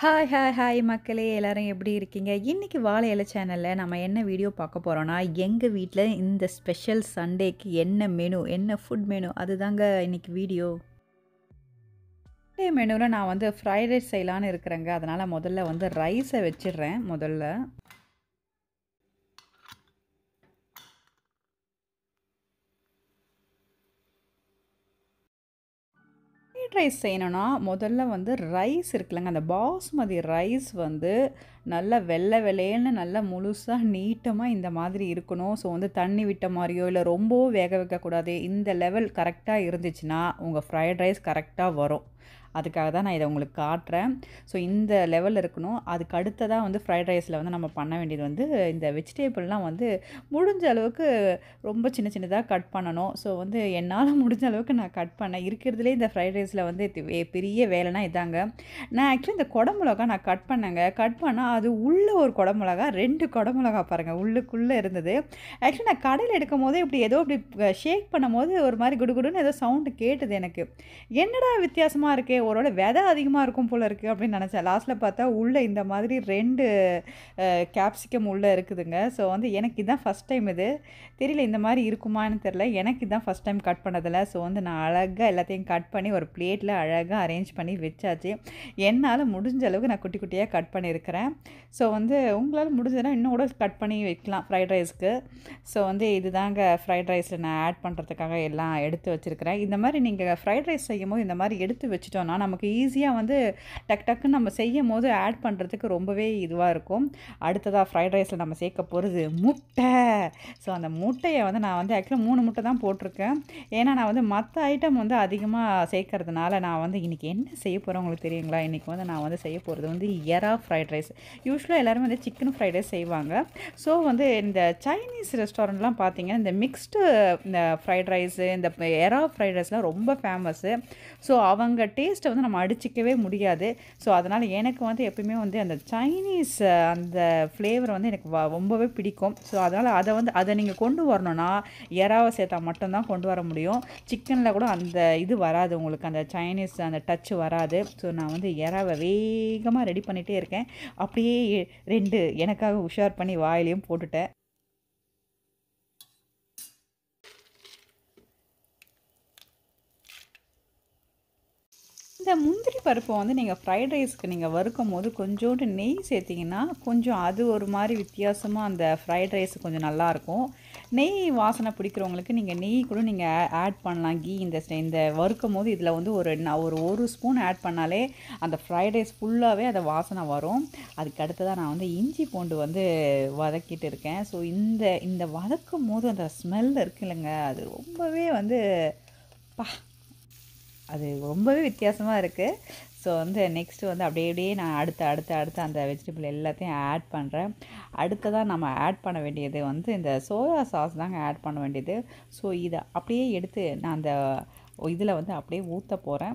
Hi, hi, hi மக்களே! எல்லாரும் எப்படி இருக்கீங்க? இன்னைக்கு வாழை இலை சேனல்ல நம்ம என்ன வீடியோ பார்க்க போறோம்னா, எங்க வீட்ல இந்த ஸ்பெஷல் சண்டேக்கு என்ன மெனு, என்ன ஃபுட் மெனு அதுதாங்க இன்னைக்கு வீடியோ. சண்டே மெனுல நான் வந்து ஃப்ரைட் ரைஸ் செய்யலான்னு இருக்கிறேங்க. அதனால முதல்ல வந்து ரைஸ வச்சிடுறேன் முதல்ல. ஃப்ரைட் ரைஸ் செய்யணும்னா, முதல்ல வந்து ரைஸ் இருக்குல்லங்க, அந்த பாஸ்மதி ரைஸ் வந்து நல்லா வெள்ளை வெளேன்னு நல்லா முழுசா நீட்டமா இந்த மாதிரி இருக்கணும். ஸோ வந்து தண்ணி விட்ட மாரியோ, இல்ல ரொம்பவும் வேக வைக்கக்கூடாது. இந்த லெவல் கரெக்ட்டா இருந்துச்சுன்னா, உங்க ஃப்ரைட் ரைஸ் கரெக்ட்டா வரும். அதுக்காக தான் நான் இத உங்களுக்கு காட்டுறேன். ஸோ இந்த லெவல்ல இருக்கணும். அதுக்கு அடுத்ததா வந்து ஃப்ரைட் ரைஸ்ல வந்து நம்ம பண்ண வேண்டியது வந்து, இந்த வெஜிடபிள்லாம் வந்து முடிஞ்ச அளவுக்கு ரொம்ப சின்ன சின்னதா கட் பண்ணணும். ஸோ வந்து என்னால முடிஞ்ச அளவுக்கு நான் கட் பண்ணேன். இருக்கிறதுலே இந்த ஃப்ரைட் ரைஸ்ல வந்து தி வே பெரிய வேலைனா இதாங்க. நான் ஆக்சுவலி இந்த கொடை மிளகா நான் கட் பண்ணேங்க. கட் பண்ணா அது உள்ள ஒரு கொடை மிளகா, 2 கொடை மிளகா பாருங்க உள்ளுக்குள்ள இருந்தது. ஆக்சுவலி நான் கடையில எடுக்கும்போதே இப்படி ஏதோ இப்படி அ ஷேக் பண்ணும்போது ஒரு மாரி குடுகுடுன்னு ஏதோ சவுண்ட் கேட்டது எனக்கு. என்னடா வித்தியாசமா இருக்கே! ஒருவேளை விதை அதிகமா இருக்கும் போல இருக்கு அப்படின்னு நினச்சேன். லாஸ்ட்ல பார்த்தா உள்ள இந்த மாதிரி 2 அ கேப்சிகம் உள்ள இருக்குதுங்க. ஸோ வந்து எனக்கு இதான் ஃபர்ஸ்ட் டைம் இது. தெரியல இந்த மாரி இருக்குமான்னு தெரியல. எனக்கு இதான் ஃபர்ஸ்ட் டைம் கட் பண்ணதுல. ஸோ வந்து நான் அழகா எல்லாத்தையும் கட் பண்ணி ஒரு பிளேட்ல அழகா அரேஞ்ச் பண்ணி வச்சாச்சு. என்னால முடிஞ்ச அளவுக்கு நான் குட்டி குட்டியா கட் பண்ணியிருக்கிறேன். ஸோ வந்து உங்களால முடிஞ்சதுன்னா இன்னும் கூட கட் பண்ணி வைக்கலாம் ஃப்ரைட் ரைஸ்க்கு. ஸோ வந்து இதுதாங்க ஃப்ரைட் ரைஸ்ல நான் ஆட் பண்ணுறதுக்காக எல்லாம் எடுத்து வச்சிருக்கிறேன். இந்த மாரி நீங்க ஃப்ரைட் ரைஸ் செய்யும்போது இந்த மாரி எடுத்து வச்சுட்டோம்னா, நமக்கு ஈஸியா வந்து டக் டக்குன்னு நம்ம செய்யும்போது ஆட் பண்ணுறதுக்கு ரொம்பவே இதுவா இருக்கும். அடுத்ததா ஃப்ரைட் ரைஸ்ல நம்ம சேர்க்க போறது முட்டை. ஸோ அந்த முட்டைய வந்து நான் வந்து ஆக்சுவலா 3 முட்டை தான் போட்டிருக்கேன். ஏன்னா நான் வந்து மத்த ஐட்டம் வந்து அதிகமா சேர்க்கறதுனால, நான் வந்து இன்னைக்கு என்ன செய்ய போறேன் உங்களுக்கு தெரியுங்களா? இன்னைக்கு வந்து நான் வந்து செய்ய போறது வந்து எறா ஃப்ரைட் ரைஸ். யூசுவலா எல்லாருமே வந்து சிக்கன் ஃப்ரைட் ரைஸ் செய்வாங்க. ஸோ வந்து இந்த சைனீஸ் ரெஸ்டாரண்ட்லாம் பார்த்தீங்கன்னா, இந்த மிக்ஸ்டு இந்த ஃப்ரைட் ரைஸு, இந்த எறா ஃப்ரைட் ரைஸ்லாம் ரொம்ப ஃபேமஸு. ஸோ அவங்க டேஸ்ட்ட வந்து நம்ம அடிச்சுக்கவே முடியாது. ஸோ அதனால எனக்கு வந்து எப்பயுமே வந்து அந்த சைனீஸ் அந்த ஃப்ளேவர் வந்து எனக்கு வ ரொம்பவே பிடிக்கும். ஸோ அதனால அத வந்து அத நீங்க கொண்டு வரணும்னா, எறாவ சேர்த்தா மட்டும் தான் கொண்டு வர முடியும். சிக்கன்ல கூட அந்த இது வராது உங்களுக்கு. அந்த சைனீஸ் அந்த டச் வராது. ஸோ நான் வந்து எறாவ வேகமா ரெடி பண்ணிட்டே இருக்கேன். அப்படியே 2 எனக்காக உஷார் பண்ணி வாயிலயும் போட்டுட்டேன். இந்த முந்திரி பருப்ப வந்து நீங்க ஃப்ரைட் ரைஸ்க்கு நீங்க வறுக்கும்போது கொஞ்சோண்டு நெய் சேர்த்தீங்கன்னா, கொஞ்சம் அது ஒரு மாரி வித்தியாசமா அந்த ஃப்ரைட் ரைஸ் கொஞ்சம் நல்லாயிருக்கும். நெய் வாசனை பிடிக்கிறவங்களுக்கு நீங்க நெய் கூட நீங்க ஆ ஆட் பண்ணலாம். கீ இந்த ஸ் இந்த வறுக்கும்போது இதில வந்து ஒரு நான் ஒரு 1 ஸ்பூன் ஆட் பண்ணாலே, அந்த ஃப்ரைட் ரைஸ் ஃபுல்லாவே அந்த வாசனை வரும். அதுக்கு அடுத்ததா நான் வந்து இஞ்சி பூண்டு வந்து வதக்கிட்டு இருக்கேன். ஸோ இந்த இந்த வதக்கும்போது அந்த ஸ்மெல் இருக்குல்லங்க, அது ரொம்பவே வந்து அப்பா! அது ரொம்பவே வித்தியாசமா இருக்கு. ஸோ வந்து நெக்ஸ்ட்டு வந்து அப்படியே அப்படியே நான் அடுத்து அடுத்து அடுத்து அந்த வெஜிடபிள் எல்லாத்தையும் ஆட் பண்றேன். அடுத்ததா நம்ம ஆட் பண்ண வேண்டியது வந்து இந்த சோயா சாஸ் தாங்க ஆட் பண்ண வேண்டியது. ஸோ இத அப்படியே எடுத்து நான் அந்த இதில வந்து அப்படியே ஊத்த போறேன்.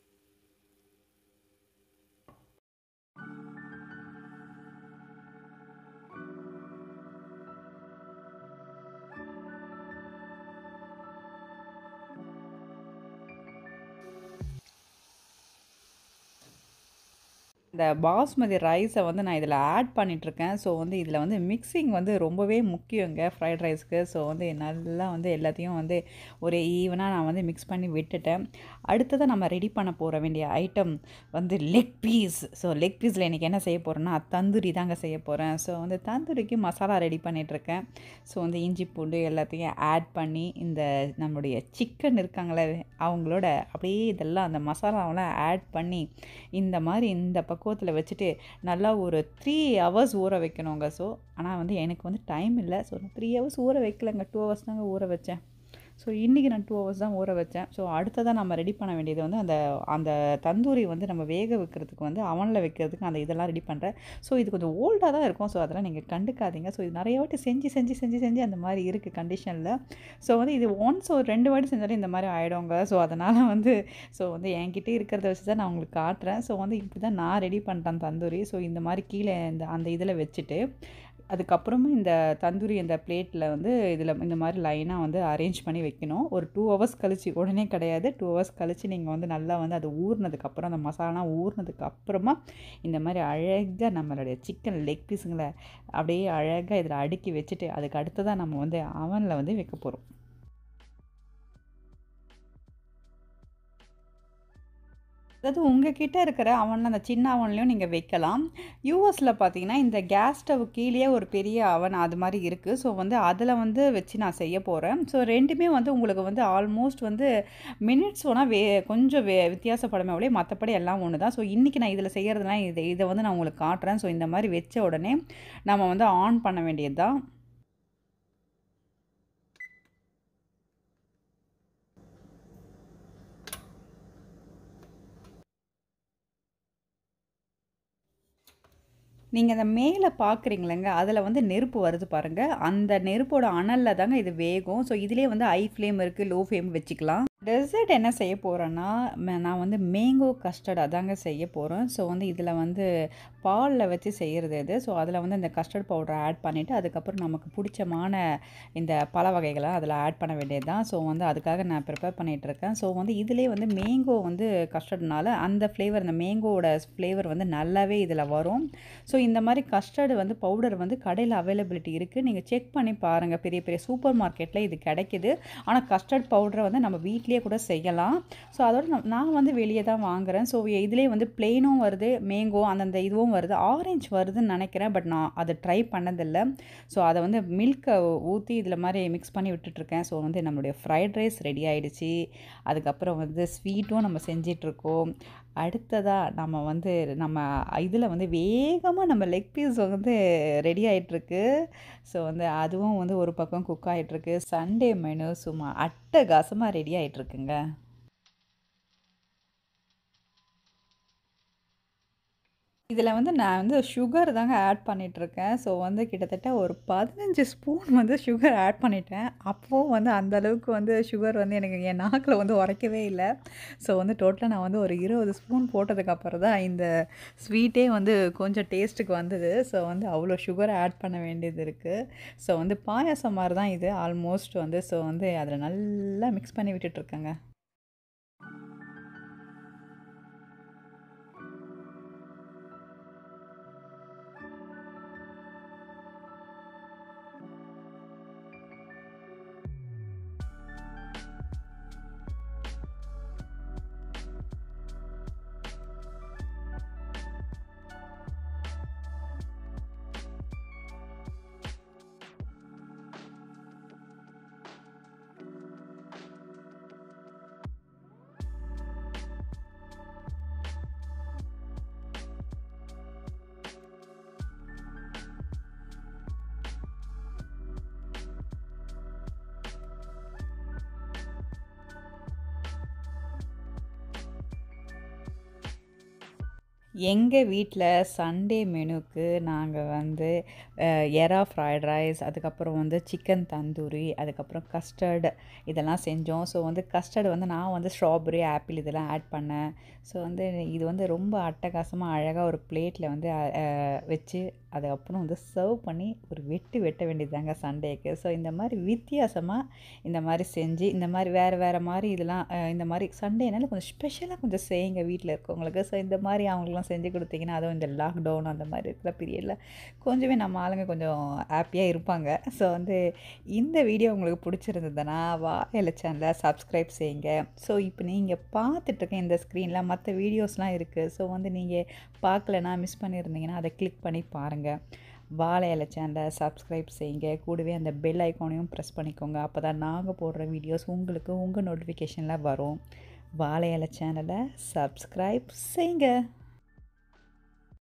இந்த பாஸ்மதி ரைஸ வந்து நான் இதில ஆட் பண்ணிட்டுருக்கேன். ஸோ வந்து இதில வந்து மிக்ஸிங் வந்து ரொம்பவே முக்கியங்க ஃப்ரைட் ரைஸ்க்கு. ஸோ வந்து நல்லா வந்து எல்லாத்தையும் வந்து ஒரு ஈவனா நான் வந்து மிக்ஸ் பண்ணி விட்டுட்டேன். அடுத்ததா நம்ம ரெடி பண்ண போற வேண்டிய ஐட்டம் வந்து லெக் பீஸ். ஸோ லெக் பீஸ்ல இன்னைக்கு என்ன செய்ய போறேன்னா, தந்தூரி தாங்க செய்ய போறேன். ஸோ வந்து தந்தூரிக்கு மசாலா ரெடி பண்ணிட்டுருக்கேன். ஸோ வந்து இஞ்சி பூண்டு எல்லாத்தையும் ஆட் பண்ணி, இந்த நம்முடைய சிக்கன் இருக்காங்கல்ல, அவங்களோட அப்படியே இதெல்லாம் அந்த மசாலாவெல்லாம் ஆட் பண்ணி, இந்த மாரி இந்த பக்குவத்தில வச்சுட்டு, நல்லா ஒரு 3 ஹவர்ஸ் ஊற வைக்கணுங்க. ஸோ ஆனா வந்து எனக்கு வந்து டைம் இல்ல. ஸோ நான் 3 ஹவர்ஸ் ஊற வைக்கலங்க. 2 ஹவர்ஸ் தாங்க ஊற வச்சேன். ஸோ இன்னைக்கு நான் 2 ஹவர்ஸ் தான் ஊற வச்சேன். ஸோ அடுத்ததா நம்ம ரெடி பண்ண வேண்டியது வந்து அந்த அந்த தந்தூரி வந்து நம்ம வேக வைக்கிறதுக்கு வந்து அவன்ல வைக்கிறதுக்கு அந்த இதெல்லாம் ரெடி பண்றேன். ஸோ இது கொஞ்சம் ஓல்டா தான் இருக்கும். ஸோ அதெல்லாம் நீங்க கண்டுக்காதீங்க. ஸோ இது நெறைய வாட்டி செஞ்சு செஞ்சு செஞ்சு செஞ்சு அந்த மாரி இருக்கு கண்டிஷன்ல. ஸோ வந்து இது ஒன்ஸ் ஒரு 2 வாட்டி செஞ்சாலே இந்த மாரி ஆயிடுங்க. ஸோ அதனால வந்து ஸோ வந்து என்கிட்ட இருக்கிறத வச்சு தான் நான் உங்களுக்கு காட்டுறேன். ஸோ வந்து இப்படி தான் நான் ரெடி பண்றேன் தந்தூரி. ஸோ இந்த மாரி கீழ இந்த அந்த இதில வச்சுட்டு, அதுக்கப்புறமா இந்த தந்தூரி இந்த பிளேட்டில் வந்து இதில் இந்த மாதிரி லைனாக வந்து அரேஞ்ச் பண்ணி வைக்கணும் ஒரு டூ ஹவர்ஸ் கழிச்சு உடனே கிடையாது டூ ஹவர்ஸ் கழிச்சு நீங்கள் வந்து நல்லா வந்து அது ஊறினதுக்கப்புறம் அந்த மசாலாலாம் ஊறினதுக்கு அப்புறமா இந்த மாதிரி அழகாக நம்மளுடைய சிக்கன் லெக் பீஸுங்களை அப்படியே அழகாக இதில் அடுக்கி வச்சுட்டு அதுக்கு அடுத்ததாக நம்ம வந்து அவனில் வந்து வைக்க போகிறோம் அதாவது உங்ககிட்ட இருக்கிற அவனில் அந்த சின்ன அவன்லையும் நீங்கள் வைக்கலாம் யூஎஸில் பார்த்தீங்கன்னா இந்த கேஸ் ஸ்டவ் கீழேயே ஒரு பெரிய அவன் அது மாதிரி இருக்குது ஸோ வந்து அதில் வந்து வச்சு நான் செய்ய போகிறேன் ஸோ ரெண்டுமே வந்து உங்களுக்கு வந்து ஆல்மோஸ்ட் வந்து மினிட்ஸ் வேணால் வே கொஞ்சம் வே வித்தியாசப்படமே ஒழிய மற்றபடி எல்லாம் ஒன்று தான் ஸோ இன்றைக்கி நான் இதில் செய்கிறதுலாம் இதை இதை வந்து நான் உங்களுக்கு காட்டுறேன் ஸோ இந்த மாதிரி வச்ச உடனே நம்ம வந்து ஆன் பண்ண வேண்டியது தான் நீங்கள் அந்த மேலே பார்க்குறீங்களேங்க அதில் வந்து நெருப்பு வருது பாருங்கள் அந்த நெருப்போட அனலில் தாங்க இது வேகும் ஸோ இதிலே வந்து ஹை ஃப்ளேம் இருக்குது லோ ஃப்ளேம் வச்சுக்கலாம் டெசர்ட் என்ன செய்ய போகிறேன்னா நான் வந்து மேங்கோ கஸ்டர்ட் அதாங்க செய்ய போகிறேன் ஸோ வந்து இதில் வந்து பாலில் வச்சு செய்கிறது இது ஸோ அதில் வந்து இந்த கஸ்டர்ட் பவுடரை ஆட் பண்ணிவிட்டு அதுக்கப்புறம் நமக்கு பிடிச்சமான இந்த பல வகைகளை அதில் ஆட் பண்ண வேண்டியது தான் ஸோ வந்து அதுக்காக நான் ப்ரிப்பேர் பண்ணிகிட்ருக்கேன் ஸோ வந்து இதிலே வந்து மேங்கோ வந்து கஸ்டர்ட்னால அந்த ஃப்ளேவர் அந்த மேங்கோவோட ஃப்ளேவர் வந்து நல்லாவே இதில் வரும் ஸோ இந்த மாதிரி கஸ்டர்டு வந்து பவுடர் வந்து கடையில் அவைலபிலிட்டி இருக்குது நீங்கள் செக் பண்ணி பாருங்கள் பெரிய பெரிய சூப்பர் மார்க்கெட்டில் இது கிடைக்கிது ஆனால் கஸ்டர்ட் பவுடரை வந்து நம்ம வீட்லேயே கூட செய்யலாம் ஸோ அதோட நான் நான் வந்து வெளியே தான் வாங்குகிறேன் ஸோ இதிலே வந்து பிளெயினும் வருது மேங்கோ அந்தந்த இதுவும் வருது ஆரஞ்சு வருதுன்னு நினைக்கிறேன் பட் நான் அதை ட்ரை பண்ணதில்லை ஸோ அதை வந்து மில்கை ஊற்றி இதில் மாதிரி மிக்ஸ் பண்ணி விட்டுட்ருக்கேன் ஸோ வந்து நம்மளுடைய ஃப்ரைட் ரைஸ் ரெடி ஆகிடுச்சு அதுக்கப்புறம் வந்து ஸ்வீட்டும் நம்ம செஞ்சிட்ருக்கோம் அடுத்ததாக நம்ம வந்து நம்ம இதில் வந்து வேகமாக நம்ம லெக் பீஸ் வந்து ரெடி ஆகிட்டுருக்கு ஸோ வந்து அதுவும் வந்து ஒரு பக்கம் குக் ஆகிட்டுருக்கு சண்டே மெனு சும்மா அட்டகாசமாக ரெடி ஆகிட்டுருக்குங்க இதில் வந்து நான் வந்து சுகர் தாங்க ஆட் பண்ணிகிட்ருக்கேன் ஸோ வந்து கிட்டத்தட்ட ஒரு பதினஞ்சு ஸ்பூன் வந்து சுகர் ஆட் பண்ணிட்டேன் அப்போது வந்து அந்தளவுக்கு வந்து சுகர் வந்து எனக்கு என் நாக்கில் வந்து உரைக்கவே இல்லை ஸோ வந்து டோட்டலாக நான் வந்து ஒரு இருபது ஸ்பூன் போட்டதுக்கப்புறம் தான் இந்த ஸ்வீட்டே வந்து கொஞ்சம் டேஸ்ட்டுக்கு வந்தது ஸோ வந்து அவ்வளோ சுகர் ஆட் பண்ண வேண்டியது இருக்குது ஸோ வந்து பாயாசம் மாதிரி தான் இது ஆல்மோஸ்ட் வந்து ஸோ வந்து அதில் நல்லா மிக்ஸ் பண்ணி விட்டுட்ருக்கேங்க எங்கள் வீட்டில் சண்டே மெனுக்கு நாங்கள் வந்து அஹ், எறா ஃப்ரைட் ரைஸ் அதுக்கப்புறம் வந்து சிக்கன் தந்தூரி அதுக்கப்புறம் கஸ்டர்டு இதெல்லாம் செஞ்சோம் ஸோ வந்து கஸ்டர்டு வந்து நான் வந்து ஸ்ட்ராபெரி ஆப்பிள் இதெல்லாம் ஆட் பண்ணேன் ஸோ வந்து இது வந்து ரொம்ப அட்டகாசமாக அழகாக ஒரு பிளேட்டில் வந்து அஹ், அஹ், வச்சு அதுக்கப்புறம் வந்து சர்வ் பண்ணி ஒரு வெட்டு வெட்ட வேண்டியதுதாங்க சண்டேக்கு ஸோ இந்த மாதிரி வித்தியாசமாக இந்த மாதிரி செஞ்சு இந்த மாதிரி வேறு வேறு மாதிரி இதெல்லாம் அஹ், இந்த மாதிரி சண்டேனால கொஞ்சம் ஸ்பெஷலாக கொஞ்சம் செய்யுங்க வீட்டில் இருக்கவங்களுக்கு ஸோ இந்த மாதிரி அவங்களுக்குலாம் செஞ்சு கொடுத்தீங்கன்னா அதுவும் இந்த லாக்டவுன் அந்த மாதிரி இருக்கிற பீரியடில் கொஞ்சமே நம்ம ஆளுங்க கொஞ்சம் ஹாப்பியாக இருப்பாங்க ஸோ வந்து இந்த வீடியோ உங்களுக்கு பிடிச்சிருந்ததுன்னா வா இல்லை சேனலை சப்ஸ்கிரைப் செய்யுங்க ஸோ இப்போ நீங்கள் பார்த்துட்ருக்க இந்த ஸ்க்ரீனில் மற்ற வீடியோஸ்லாம் இருக்குது ஸோ வந்து நீங்கள் பார்க்கலனா மிஸ் பண்ணியிருந்தீங்கன்னா அதை கிளிக் பண்ணி பாருங்கள் வாழை இலை சேனலை சப்ஸ்கிரைப் செய்யுங்க கூடவே அந்த பெல் ஐக்கானையும் ப்ரெஸ் பண்ணிக்கோங்க அப்போ தான் நாங்கள் போடுற வீடியோஸ் உங்களுக்கு உங்கள் நோட்டிஃபிகேஷனில் வரும் வாழை இலை சேனலை சப்ஸ்கிரைப் செய்யுங்க